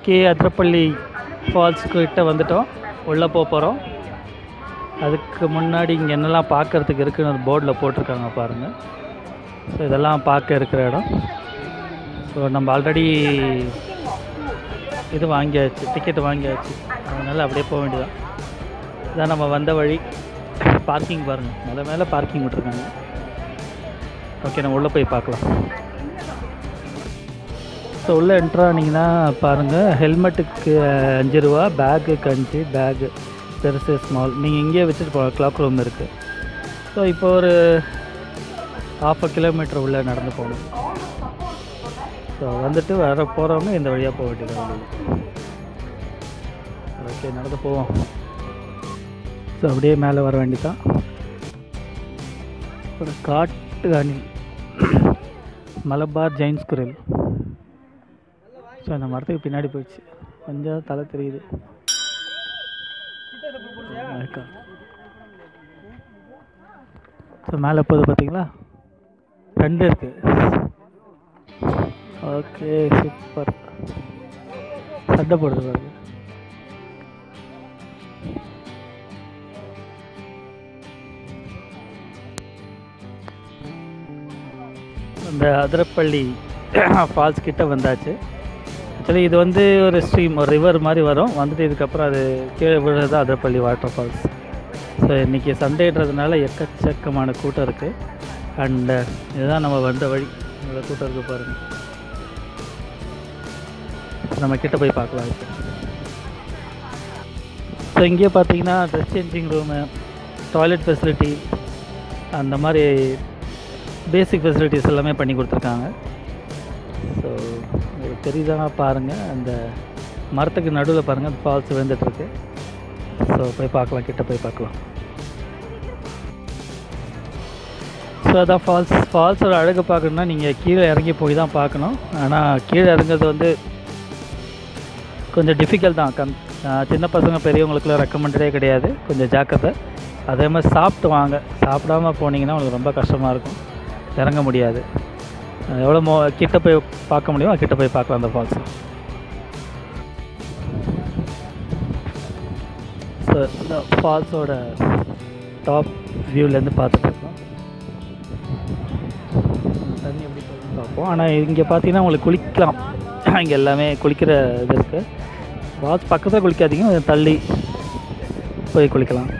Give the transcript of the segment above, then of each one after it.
K Athirappilly falls கிட்ட வந்துட்டோம் உள்ளே போக போகிறோம் அதுக்கு முன்னாடி இங்கே என்னெல்லாம் பார்க்கறதுக்கு இருக்குன்னு ஒரு போர்டில் போட்டிருக்காங்க பாருங்கள் ஸோ இதெல்லாம் பார்க்க இருக்கிற இடம் ஸோ நம்ம ஆல்ரெடி இது வாங்கியாச்சு டிக்கெட் வாங்கியாச்சு அதனால் அப்படியே போக வேண்டியதான் இதான் நம்ம வந்த வழி பார்க்கிங் பாருங்கள் மேலே மேலே பார்க்கிங் விட்ருக்காங்க ஓகே நம்ம உள்ளே போய் பார்க்கலாம் ஸோ உள்ளே என்ட்ரு ஆனீங்கன்னா பாருங்கள் ஹெல்மெட்டுக்கு அஞ்சு ரூபா பேக்குக்கு அஞ்சு பேகு பெருசு ஸ்மால் நீங்கள் இங்கேயே வச்சுட்டு போகலாம் கிளாக் ரூம் இருக்குது ஸோ இப்போ ஒரு ஹாஃப் அ கிலோமீட்டர் உள்ளே நடந்து போகணும் ஸோ வந்துட்டு வர போகிறவங்க இந்த வழியாக போக வேண்டியது ஓகே நடந்து போவோம் ஸோ அப்படியே மேலே வர வேண்டியதான் ஒரு காட்டு அணி மலபார் ஜெயின் ஸ்குரில் ஸோ அந்த மரத்துக்கு பின்னாடி போயிடுச்சு கொஞ்சம் தலை தெரியுது ஸோ மேலே போகுது பார்த்தீங்களா ரெண்டு இருக்கு ஓகே சூப்பர் சண்டை போடுது பாருங்க அந்த அதிரப்பள்ளி ஃபால்ஸ் கிட்ட வந்தாச்சு ஆக்சுவலி இது வந்து ஒரு ஸ்ட்ரீம் ஒரு ரிவர் மாதிரி வரும் வந்துட்டு இதுக்கப்புறம் அது கீழே விழுறது அதிரப்பள்ளி வாட்டர் ஃபால்ஸ் ஸோ இன்றைக்கி சண்டேன்றதுனால எக்கச்சக்கமான கூட்டம் இருக்குது அண்ட் இதுதான் நம்ம வந்த வழி இவ்வளோ கூட்டம் இருக்குது பாருங்கள் நம்ம கிட்ட போய் பார்க்கலாம் இப்போ ஸோ இங்கேயே பார்த்தீங்கன்னா dress changing room toilet facility அந்த மாதிரி பேசிக் ஃபெசிலிட்டிஸ் எல்லாமே பண்ணி கொடுத்துருக்காங்க ஸோ உங்களுக்கு தெரியுதா பாருங்கள் அந்த மரத்துக்கு நடுவில் பாருங்கள் அந்த ஃபால்ஸ் விழுந்துட்டுருக்கு ஸோ போய் பார்க்கலாம் கிட்ட போய் பார்க்கலாம் ஸோ அதான் ஃபால்ஸ் ஃபால்ஸோட அழகு பார்க்கணுன்னா நீங்கள் கீழே இறங்கி போய் தான் பார்க்கணும் ஆனால் கீழே இறங்குறது வந்து கொஞ்சம் டிஃபிகல்ட் தான் கம் சின்ன பசங்க பெரியவங்களுக்குலாம் ரெக்கமெண்டடே கிடையாது கொஞ்சம் ஜாக்கிரதை அதே மாதிரி சாப்பிட்டு வாங்க சாப்பிடாம போனீங்கன்னா உங்களுக்கு ரொம்ப கஷ்டமாக இருக்கும் இறங்க முடியாது எவ்வளோ மோ கிட்ட போய் பார்க்க முடியுமோ கிட்ட போய் பார்க்கலாம் அந்த ஃபால்ஸ் ஸோ இந்த ஃபால்ஸோட டாப் வியூலேருந்து பார்த்துட்டு இருக்கோம் தண்ணி எப்படி போகுதுன்னு பார்ப்போம் ஆனால் இங்கே பார்த்தீங்கன்னா உங்களுக்கு குளிக்கலாம் இங்கே எல்லாமே குளிக்கிற இது இருக்குது ஃபால்ஸ் பக்கத்தில் குளிக்காதீங்க கொஞ்சம் தள்ளி போய் குளிக்கலாம்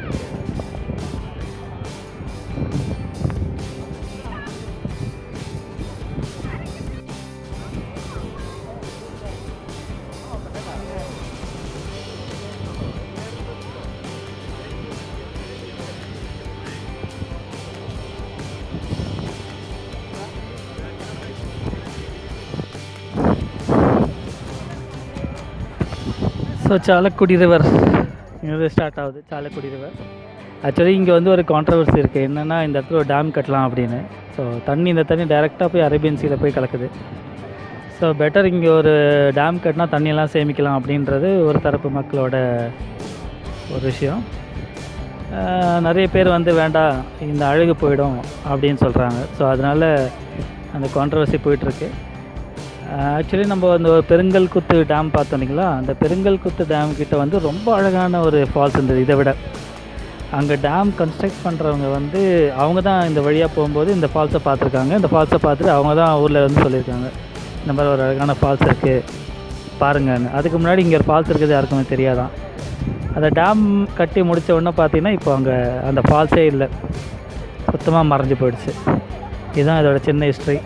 ஸோ சாலக்குடி ரிவர் இங்கே ஸ்டார்ட் ஆகுது சாலக்குடி ரிவர் ஆக்சுவலி இங்கே வந்து ஒரு கான்ட்ரவர்சி இருக்குது என்னென்னா இந்த இடத்துல ஒரு டேம் கட்டலாம் அப்படின்னு ஸோ தண்ணி இந்த தண்ணி டைரெக்டாக போய் அரேபியன் சீல போய் கலக்குது ஸோ பெட்டர் இங்கே ஒரு டேம் கட்டினா தண்ணியெல்லாம் சேமிக்கலாம் அப்படின்றது ஒரு தரப்பு மக்களோட ஒரு விஷயம் ஆஹ் நிறைய பேர் வந்து வேண்டாம் இந்த அழகு போயிடும் அப்படின்னு சொல்கிறாங்க ஸோ அதனால் அந்த கான்ட்ரவர்சி போயிட்டுருக்கு ஆக்சுவலி நம்ம அந்த ஒரு பெருங்கல் குத்து டேம் பார்த்தோம் இல்லைங்களா அந்த பெருங்கல் குத்து டேம் கிட்ட வந்து ரொம்ப அழகான ஒரு ஃபால்ஸ் இருந்தது இதை விட அங்கே டேம் கன்ஸ்ட்ரக்ட் பண்ணுறவங்க வந்து அவங்க தான் இந்த வழியாக போகும்போது இந்த ஃபால்ஸை பார்த்துருக்காங்க இந்த ஃபால்ஸை பார்த்துட்டு அவங்க தான் ஊரில் வந்து சொல்லியிருக்காங்க இந்த மாதிரி ஒரு அழகான ஃபால்ஸ் இருக்குது பாருங்கன்னு அதுக்கு முன்னாடி இங்கே ஒரு ஃபால்ஸ் இருக்குது யாருக்குமே தெரியாதான் அந்த டேம் கட்டி முடித்த உடனே பார்த்தீங்கன்னா இப்போ அங்கே அந்த ஃபால்ஸே இல்லை சுத்தமாக மறைஞ்சு போயிடுச்சு இதுதான் இதோட சின்ன ஹிஸ்ட்ரி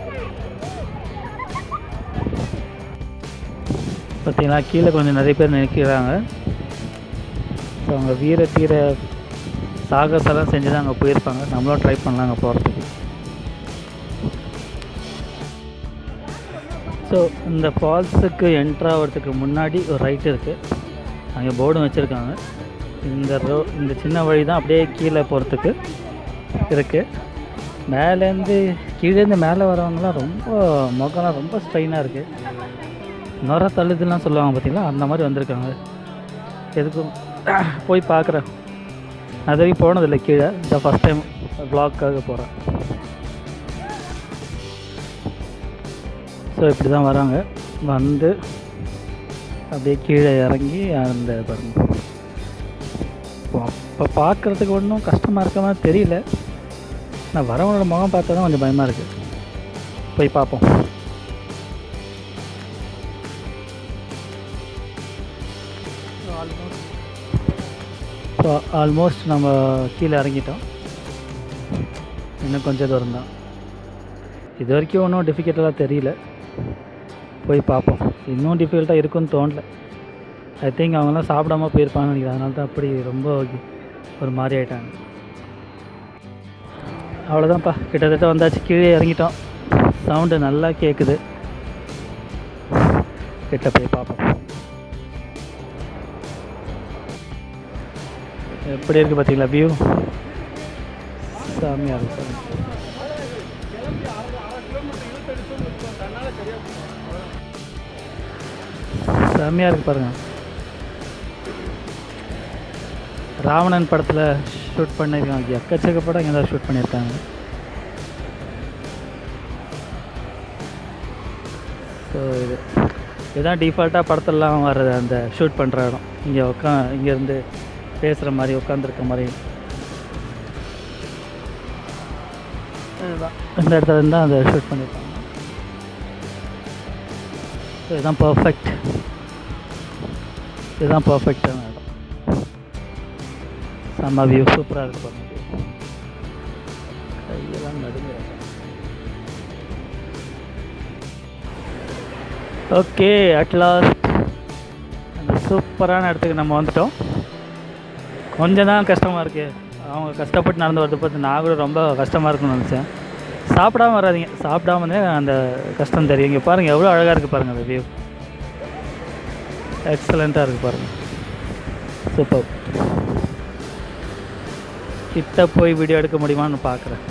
பார்த்தீங்களா கீழே கொஞ்சம் நிறைய பேர் நிற்கிறாங்க ஸோ அவங்க வீர தீர சாகசெல்லாம் செஞ்சு தான் அங்கே போயிருப்பாங்க நம்மளும் ட்ரை பண்ணலாம் அங்கே போகிறதுக்கு ஸோ இந்த ஃபால்ஸுக்கு என்ட்ரு ஆகிறதுக்கு முன்னாடி ஒரு ரைட் இருக்குது அங்கே போர்டும் வச்சுருக்காங்க இந்த ரோ இந்த சின்ன வழி தான் அப்படியே கீழே போகிறதுக்கு இருக்குது மேலேருந்து கீழேருந்து மேலே வரவங்கலாம் ரொம்ப முகம்லாம் ரொம்ப ஸ்ட்ரைனாக இருக்குது நுர தள்ளுதுலாம் சொல்லுவாங்க பார்த்தீங்களா அந்த மாதிரி வந்திருக்காங்க எதுக்கும் போய் பார்க்குறேன் அது வரைக்கும் போனதில்லை கீழே இந்த ஃபஸ்ட் டைம் வ்ளாக்காக போகிறேன் ஸோ இப்படி தான் வராங்க வந்து அப்படியே கீழே இறங்கி அந்த பாருங்க அப்போ பார்க்குறதுக்கு ஒன்றும் கஷ்டமாக இருக்க மாதிரி தெரியல நான் வரவனோட முகம் பார்த்தா தான் கொஞ்சம் பயமாக இருக்குது போய் பார்ப்போம் ஸோ ஆல்மோஸ்ட் நம்ம கீழே இறங்கிட்டோம் இன்னும் கொஞ்சம் தூரம் தான் இது வரைக்கும் ஒன்றும் டிஃபிகல்ட்டெல்லாம் தெரியல போய் பார்ப்போம் இன்னும் டிஃபிகல்ட்டாக இருக்குன்னு தோணல ஐ திங்க் அவங்களாம் சாப்பிடாம போயிருப்பாங்கன்னு நினைக்கிறேன் அதனால தான் அப்படி ரொம்ப ஒரு மாதிரி ஆயிட்டாங்க அவ்வளோதான்ப்பா கிட்டத்தட்ட வந்தாச்சு கீழே இறங்கிட்டோம் சவுண்டு நல்லா கேட்குது கிட்ட போய் பார்ப்போம் எப்படி இருக்குது பார்த்தீங்களா வியூ சாமியாக இருக்கு செம்மையாக இருக்கு பாருங்க ராவணன் படத்தில் ஷூட் பண்ணியிருக்காங்க எக்கச்சக்க படம் இங்கே தான் ஷூட் பண்ணியிருக்காங்க ஸோ இது இதுதான் டிஃபால்ட்டாக படத்துலலாம் வர்றது அந்த ஷூட் பண்ணுற இடம் இங்கே உட்கா இங்கேருந்து பேசுகிற மாதிரி உட்காந்துருக்க மாதிரி இதுதான் இந்த இடத்துல இருந்து தான் அந்த ஷூட் பண்ணியிருக்காங்க ஸோ இதுதான் பர்ஃபெக்ட் இதுதான் பர்ஃபெக்டான இடம் செம்ம வியூ சூப்பராக இருக்கு பாருங்க கையெல்லாம் நடுங்க ஓகே அட்லாஸ்ட் அந்த சூப்பரான இடத்துக்கு நம்ம வந்துட்டோம் கொஞ்சம் தான் கஷ்டமாக இருக்குது அவங்க கஷ்டப்பட்டு நடந்து வரது பார்த்து நான் கூட ரொம்ப கஷ்டமாக இருக்குன்னு நினச்சேன் சாப்பிடாம வராதீங்க சாப்பிடாம வந்து அந்த கஷ்டம் தெரியும் இங்கே பாருங்கள் எவ்வளோ அழகாக இருக்குது பாருங்கள் அந்த வியூ எக்ஸலண்ட்டாக இருக்குது பாருங்கள் சூப்பர் கிட்ட போய் வீடியோ எடுக்க முடியுமான்னு பார்க்குறேன்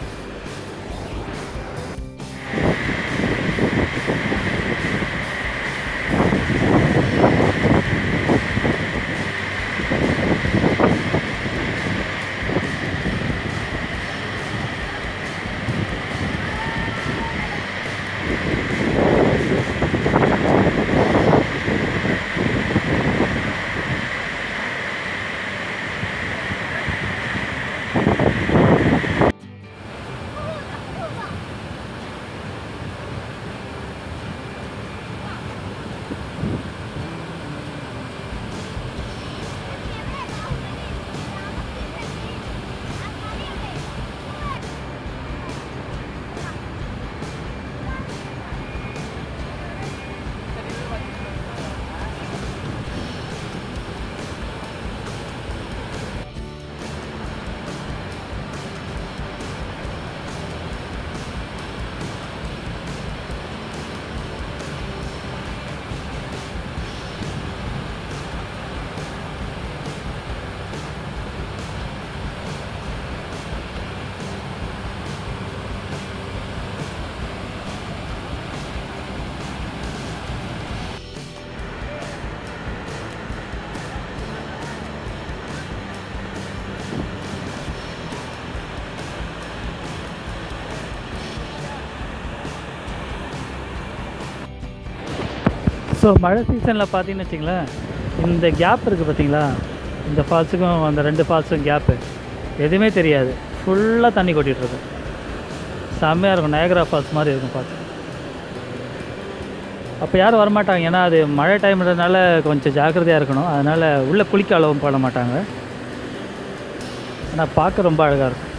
ஸோ மழை சீசனில் பார்த்தீங்கன்னு வச்சிங்களேன் இந்த கேப் இருக்குது பார்த்தீங்களா இந்த ஃபால்ஸுக்கும் அந்த ரெண்டு ஃபால்ஸுக்கும் கேப்பு எதுவுமே தெரியாது ஃபுல்லாக தண்ணி கொட்டிகிட்டு இருக்கும் செம்மையாக இருக்கும் நயகரா ஃபால்ஸ் மாதிரி இருக்கும் பார்த்து அப்போ யாரும் வரமாட்டாங்க ஏன்னா அது மழை டைம்ன்றதுனால கொஞ்சம் ஜாக்கிரதையாக இருக்கணும் அதனால் உள்ளே குளிக்க அளவும் போட மாட்டாங்க ஆனால் பார்க்க ரொம்ப அழகாக இருக்கும்